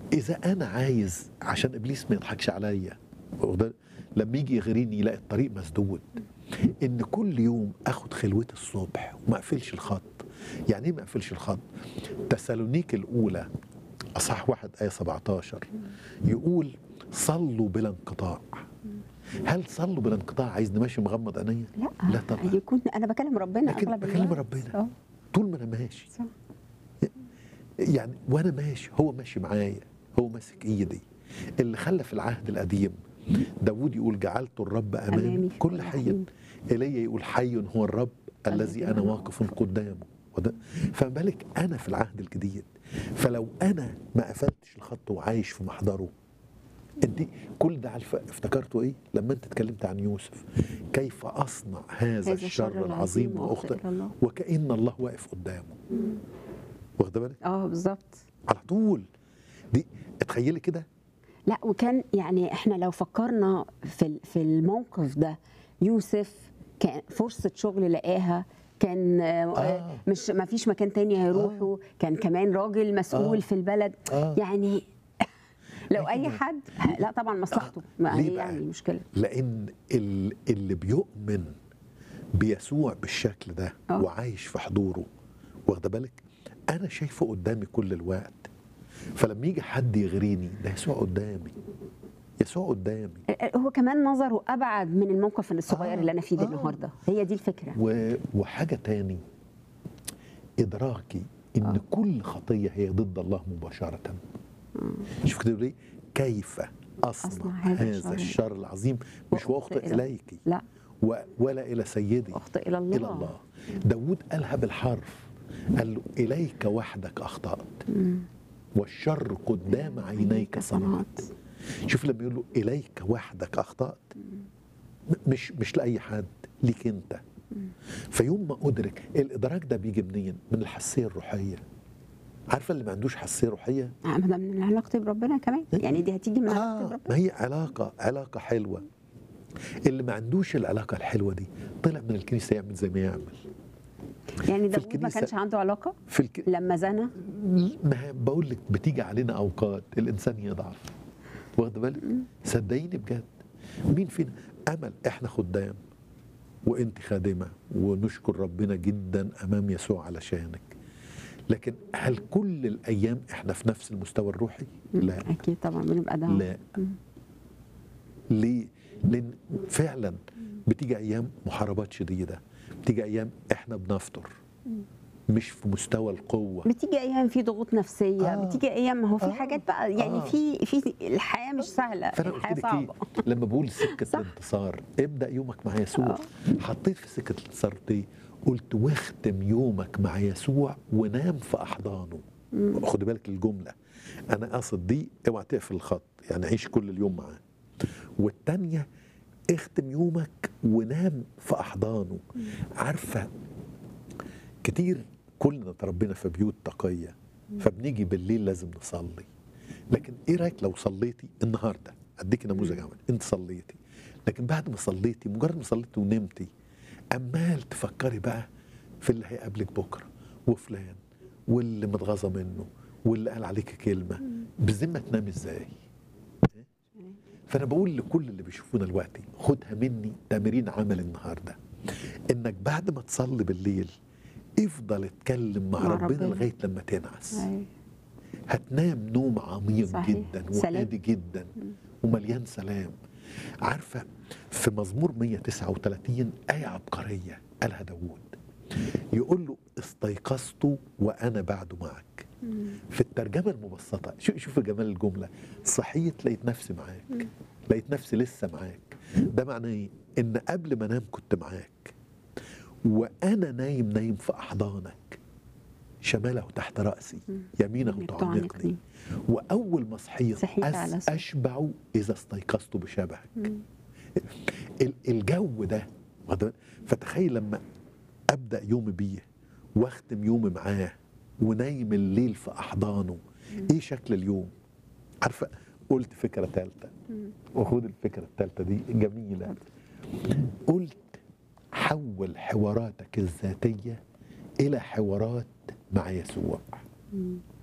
اذا انا عايز عشان ابليس ما يضحكش عليا واخد- لما يجي يغريني يلاقي الطريق مسدود ان كل يوم اخد خلوتي الصبح وما اقفلش الخط يعني ايه ما اقفلش الخط تسالونيك الاولى اصح واحد ايه 17 يقول صلوا بلا انقطاع هل صلوا بلا انقطاع عايزني ماشي مغمض عينيا لا لا طبعا يكون انا بكلم ربنا لكن اغلب بكلم الوقت. ربنا. اه طول ما انا ماشي صح يعني وانا ماشي هو ماشي معايا هو ماسك ايدي اللي خلى في العهد القديم داود يقول جعلت الرب امامي أمامي في كل كل حي حين. ايليا يقول حي هو الرب الذي الذي انا أنا واقف قدامه وده- فما بالك انا في العهد الجديد فلو انا ما قفلتش الخط وعايش في محضره انت كل ده عارفه افتكرته ايه لما انت اتكلمت عن يوسف كيف اصنع هذا الشر العظيم واخطئ إلى الله وكأن الله واقف قدامه واخد بالك اه بالظبط على طول دي تخيلي كده لا وكان يعني احنا لو فكرنا في ال- في الموقف ده يوسف كان فرصه شغل لقاها كان آه. آه. مش ما فيش مكان تاني هيروحوا كان كمان راجل مسؤول آه. في البلد آه. يعني لو اي أيوة. حد لا طبعا مصلحته ما ليه هي بقى؟ يعني مشكله لان ال- اللي بيؤمن بيسوع بالشكل ده آه. وعايش في حضوره واخده بالك انا شايفه قدامي كل الوقت فلما يجي حد يغريني ده يسوع قدامي يسوع قدامي هو كمان نظره ابعد من الموقف الصغير آه. اللي انا فيه ده آه. النهارده هي دي الفكره و- وحاجه تاني ادراكي ان آه. كل خطيه هي ضد الله مباشره شوف كده ليه كيف اصنع أصنع هذا هذا الشر. الشر العظيم مش وأخطئ واخطئ إلى- اليك لا و- ولا الى سيدي اخطئ الى الله الى الله داود قالها بالحرف قال له اليك وحدك اخطات مم. والشر قدام عينيك صنعت شوف لما يقول له اليك وحدك اخطات م- مش مش لاي حد ليك انت فيوم ما ادرك الادراك ده بيجي منين من الحساسيه الروحيه عارفه اللي ما عندوش حساسيه روحيه آه، ما ده من علاقتي بربنا كمان يعني دي هتيجي من علاقتي آه بربنا ما هي علاقه علاقه حلوه اللي ما عندوش العلاقه الحلوه دي طلع من الكنيسه يعمل زي ما يعمل يعني في داوود ما الكنيسة- كانش عنده علاقه في الك... لما زنى ما هي بقول لك بتيجي علينا اوقات الانسان يضعف واخد بالك صدقيني بجد مين فينا امل احنا خدام وانت خادمه ونشكر ربنا جدا امام يسوع علشانك لكن هل كل الايام احنا في نفس المستوى الروحي لا اكيد طبعا بنبقى ده لا ليه لان فعلا بتيجي ايام محاربات شديده بتيجي ايام احنا بنفطر مش في مستوى القوه بتيجي ايام في ضغوط نفسيه آه. بتيجي ايام ما هو في آه. حاجات بقى يعني آه. في في الحياه مش سهله فانا قلت الحياه لك ايه صعبه لما بقول سكه صح. الانتصار ابدا يومك مع يسوع آه. حطيت في سكه الانتصار دي قلت واختم يومك مع يسوع ونام في احضانه خد بالك الجمله انا قصد دي اوعى تقفل الخط يعني عيش كل اليوم معاه والتانيه اختم يومك ونام في احضانه عارفه كتير كلنا تربينا في بيوت تقيه فبنيجي بالليل لازم نصلي لكن ايه رايك لو صليتي النهارده اديك نموذج عمل انت صليتي لكن بعد ما صليتي مجرد ما صليتي ونمتي امال تفكري بقى في اللي هيقابلك بكره وفلان واللي متغاظه منه واللي قال عليك كلمه بالذمه تنام ازاي فانا بقول لكل اللي بيشوفونا دلوقتي خدها مني تمرين عمل النهارده انك بعد ما تصلي بالليل افضل اتكلم مع, مع ربنا, ربنا. لغايه لما تنعس أيوة. هتنام نوم عميق صحيح. جدا سلام. وهادي جدا ومليان سلام عارفه في مزمور 139 ايه عبقريه قالها داوود يقول له استيقظت وانا بعد معك في الترجمه المبسطه شو شوف جمال الجمله صحيت لقيت نفسي معاك لقيت نفسي لسه معاك ده معناه ايه ان قبل ما انام كنت معاك وانا نايم نايم في احضانك شماله تحت راسي يمينه إنك تعانقني تعانقني. واول ما صحيت صحيت على أس صوت. اشبع اذا استيقظت بشبهك ال- الجو ده واخد- فتخيل لما ابدا يومي بيه واختم يومي معاه ونايم الليل في احضانه ايه شكل اليوم عارفه قلت فكره ثالثه وخد الفكره الثالثه دي جميله قلت حول حواراتك الذاتيه الى حوارات مع يسوع